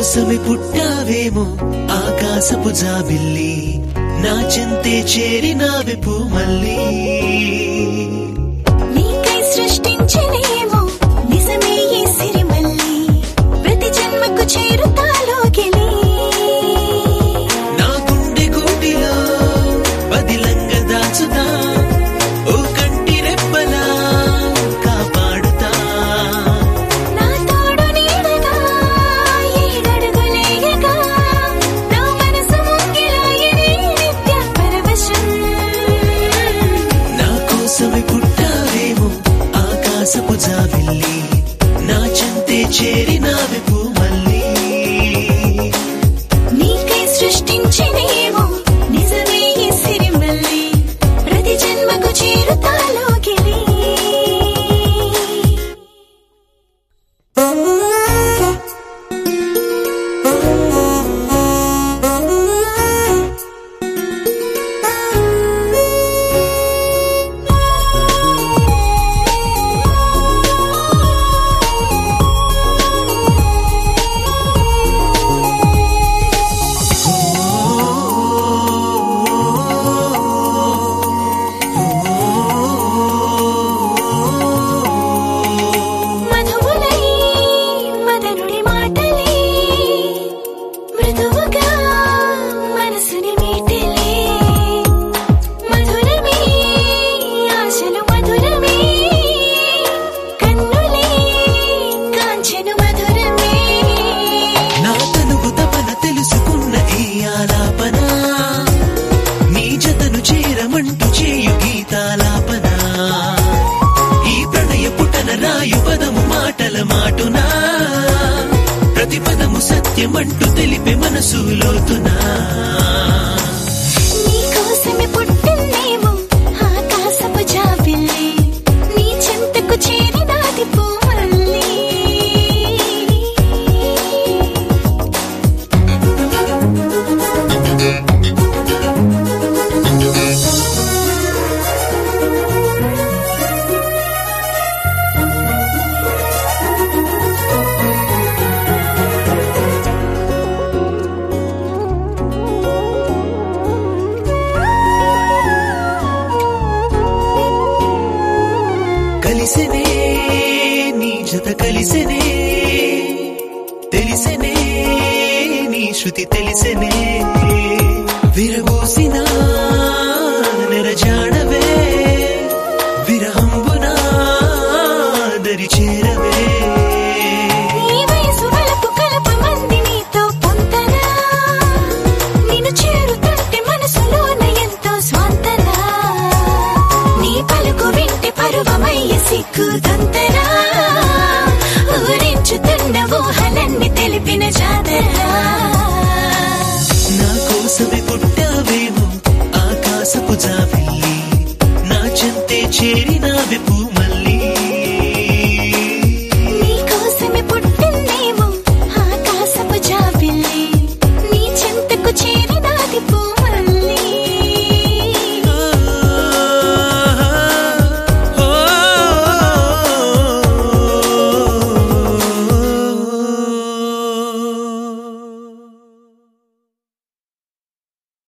కోసమే పుట్టావేమో ఆకాశపు జాబిల్లి నా చెంతే చేరినావే మళ్ళీ నీకై సృష్టించినేమో నిజమే ఈ సిరిమల్లి ప్రతి జన్మకు చేరుతాలో గెలి నా గుండె గూటిలో బదిలంగా దాచుతా ఓ కంటి రెప్పలా కాపాడుతా నా తోడు నీడగా ఏడడుగులేయగా నా మనసు ముంగిలాయనే నిత్య పరవశం నా కోసమే పుట్టావేమో ఆకాశపు జాబిల్లి నా చెంతే చేరినావే మళ్ళీ నీకై సృష్టించినేమో నిజమే ఈ సిరిమల్లి ప్రతి జన్మకు చేరుతాలో గెలి మధువులై మదనుడి మాటలే మృదువుగా మనసుని మీటలే మధురమే ఆశలు మధురమే కన్నులే కాంచెను మధురమే నా తనువు తపన తెలుసుకున్న ఈ ఆలాపన నీ జతను చేరమంటూ చేయు గీతాలాపన ఈ ప్రణయ పుటన రాయు పదము మాటల మాటునా ప్రతి పదము సత్యమంటూ తెలిపే మనసు లోతునా నీ కోసమే పుట్టిందేమో ఆకాశపు జాబిల్లి నీ చెంతకు చేరినాది పూమల్లి కలిసెనే నీ జత కలిసెనే తెలిసెనే నీ శృతి తెలిసెనే విరబూసిన